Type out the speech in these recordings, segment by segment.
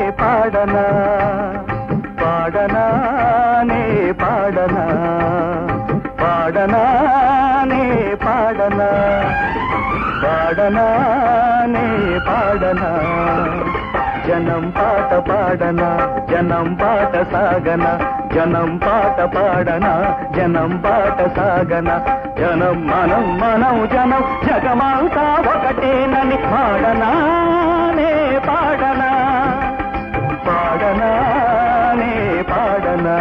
పాడనా పాడనా నే పాడనా పాడనా నే పాడనా పాడనా నే పాడనా జనం పాట పాడనా జనం పాట సాగన జనం పాట పాడనా జనం పాట సాగన జనం మనం మనం జనం జగమంతా ఒకటేనని పాడనా నే పాడనా పాడనా నే పాడనా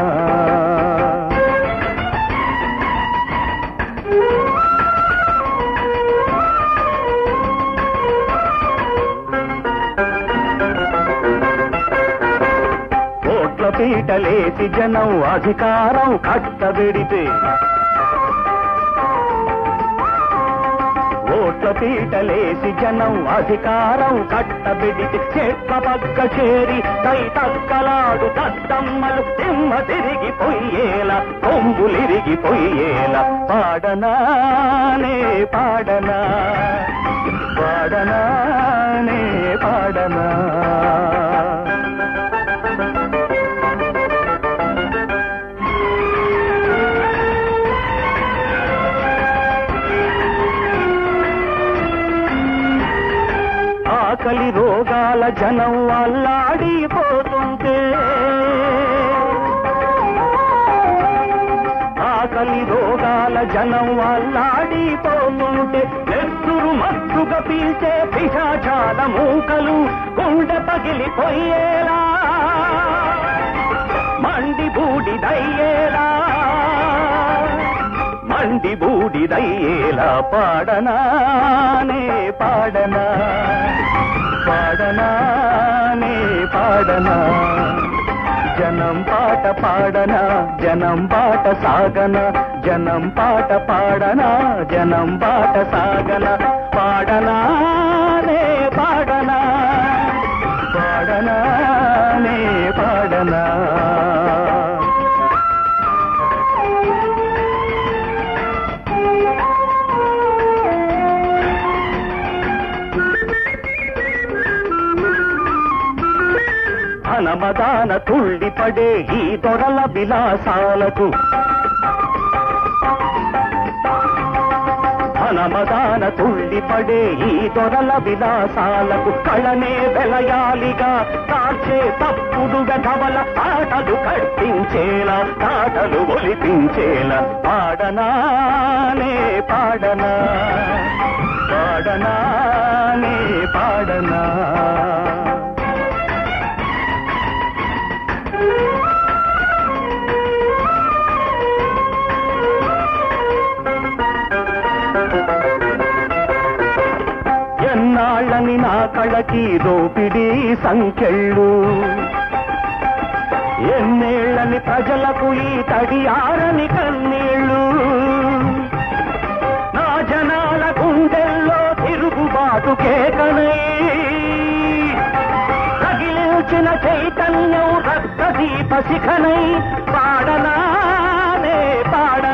ఓట్ల పీటలేసి జనం అధికారం కట్టబెడితే ఓట్ల పీటలేసి జనం అధికారం కట్టబెడితే చెట్ల పక్క చేరి తై తక్కలాడు దద్దమ్మలు తిమ్మ తిరిగిపోయేలా కొమ్ములిరిగిపోయేలా పాడనానే పాడనా పాడనానే పాడనా ఆకలి రోగాల జనం అల్లాడిపోతుంటే ఆకలి రోగాల జనం అల్లాడిపోతుంటే నెత్తురు మత్తుగా పీల్చే పిశాచాల మూకలు గుండె పగిలిపోయేలా మండి బూడిదయ్యేలా మండి బూడిదయ్యేలా పాడనానే పాడనా పాడనానే పాడనా జనం పాట పాడనా జనం పాట సాగన జనం పాట పాడనా జనం పాట సాగన పాడనానే పాడనా పాడనానే పాడనా ధనమదాన తుళ్ళిపడే ఈ దొరల విలాసాలకు ధనమదాన తుళ్ళిపడే ఈ దొరల విలాసాలకు కళనే వెలయాలిగా తార్చే తప్పుడు గధవల ఆటలు కట్టించేలా ఆటలు ఒలిపించేలా పాడనానే పాడనా పాడనానే పాడనా ఎన్నాళ్ళని నా కళకి దోపిడీ సంఖ్యళ్ళు ఎన్నేళ్ళని ప్రజలకు ఈ తడియారని కన్నీళ్ళు నా జనాల గుండెల్లో తిరుగుబాటు కేకనై తగిలించిన చైతన్యం రక్తదీప శిఖనై పాడనానే పాడ